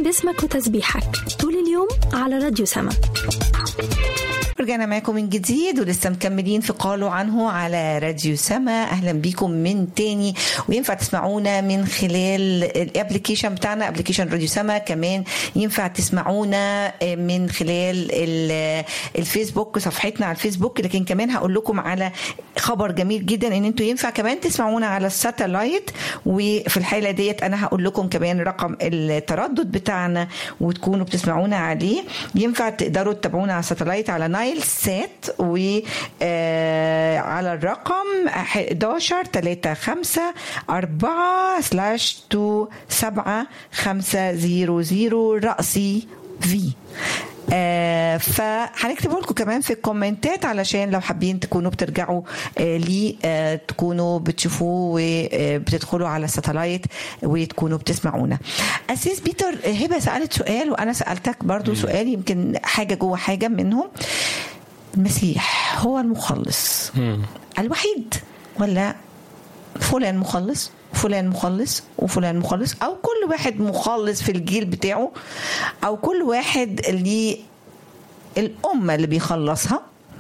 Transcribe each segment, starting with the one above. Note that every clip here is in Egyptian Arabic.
باسمك وتسبيحك طول اليوم على راديو سما رجعنا معاكم من جديد ولسه مكملين في قالوا عنه على راديو سما اهلا بيكم من تاني وينفع تسمعونا من خلال الابلكيشن بتاعنا ابلكيشن راديو سما كمان ينفع تسمعونا من خلال ال- الفيسبوك صفحتنا على الفيسبوك لكن كمان هقول لكم على خبر جميل جدا ان انتوا ينفع كمان تسمعونا على الساتلايت وفي الحاله ديت انا هقول لكم كمان رقم التردد بتاعنا وتكونوا بتسمعونا عليه ينفع تقدروا تتابعونا على الساتلايت على نايل سات و آه، على الرقم 11 3 5 4 سلاش 2 7 5 0 0 رأسي في آه فهنكتبه لكم كمان في الكومنتات علشان لو حابين تكونوا بترجعوا آه ليه آه تكونوا بتشوفوه وبتدخلوا على الساتلايت وتكونوا بتسمعونا أسيس بيتر آه، هبة سألت سؤال وأنا سألتك برضو سؤال يمكن حاجة جوه حاجة منهم المسيح هو المخلص الوحيد ولا فلان مخلص فلان مخلص وفلان مخلص او كل واحد مخلص في الجيل بتاعه او كل واحد ليه الامه اللي بيخلصها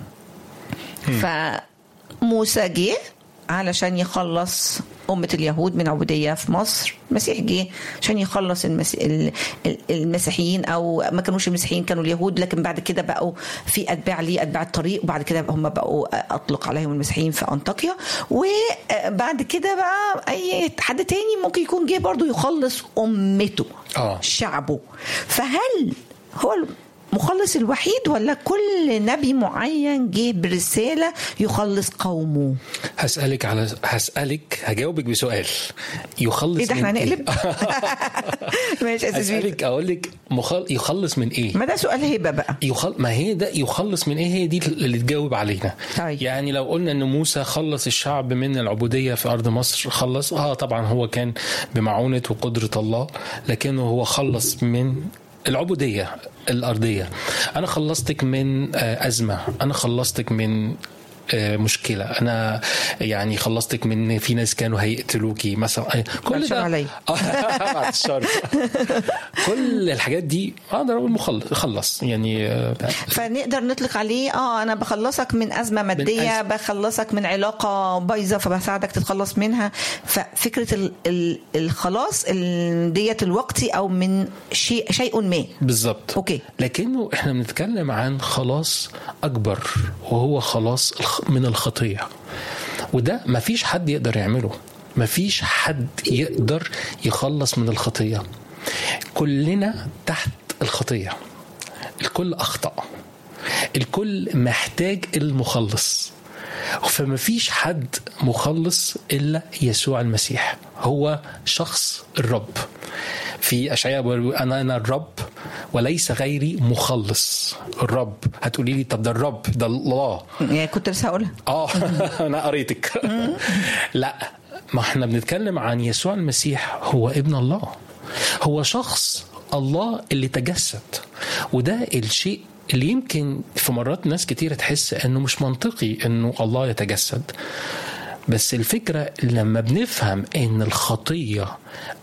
فموسى جه علشان يخلص أمة اليهود من عبودية في مصر المسيح جه عشان يخلص المسي... ال- ال- المسيحيين أو ما كانوش المسيحيين كانوا اليهود لكن بعد كده بقوا في أتباع ليه أتباع الطريق وبعد كده هم بقوا أطلق عليهم المسيحيين في أنطاكيا وبعد كده بقى أي حد تاني ممكن يكون جه برضو يخلص أمته آه. شعبه فهل هو المخلص الوحيد ولا كل نبي معين جه برسالة يخلص قومه هسألك على هسألك هجاوبك بسؤال يخلص ايه ده احنا من هنقلب ماشي يا أستاذ بيتر. هسألك أقول لك مخل... يخلص من إيه؟ ما ده سؤال هبة بقى يخل... ما هي ده يخلص من ايه هي دي اللي تجاوب علينا طيب. يعني لو قلنا ان موسى خلص الشعب من العبوديه في ارض مصر خلص اه طبعا هو كان بمعونه وقدره الله لكنه هو خلص من العبوديه الارضيه انا خلصتك من آه، ازمه انا خلصتك من آه، مشكلة أنا يعني خلصتك من إن في ناس كانوا هيقتلوكي مثلا آه، كل الشر عليا. بعد الشر كل الحاجات دي أقدر أقول مخلص خلص يعني آه، فنقدر نطلق عليه اه انا بخلصك من ازمه ماديه أزمة. بخلصك من علاقه بايظه فبساعدك تتخلص منها ففكره ال ال الخلاص ال- ديت الوقتي او من شيء شيء ما بالظبط أوكي. لكنه احنا بنتكلم عن خلاص اكبر وهو خلاص الخ- من الخطيه وده مفيش حد يقدر يعمله مفيش حد يقدر يخلص من الخطيه كلنا تحت الخطيه الكل اخطا الكل محتاج المخلص فما فيش حد مخلص الا يسوع المسيح هو شخص الرب في اشعياء بيقول انا انا الرب وليس غيري مخلص الرب هتقولي لي طب ده الرب ده الله يعني كنت لسه هقولها اه انا قريتك لا ما احنا بنتكلم عن يسوع المسيح هو ابن الله هو شخص الله اللي تجسد وده الشيء اللي يمكن في مرات ناس كتير تحس انه مش منطقي انه الله يتجسد بس الفكرة لما بنفهم ان الخطية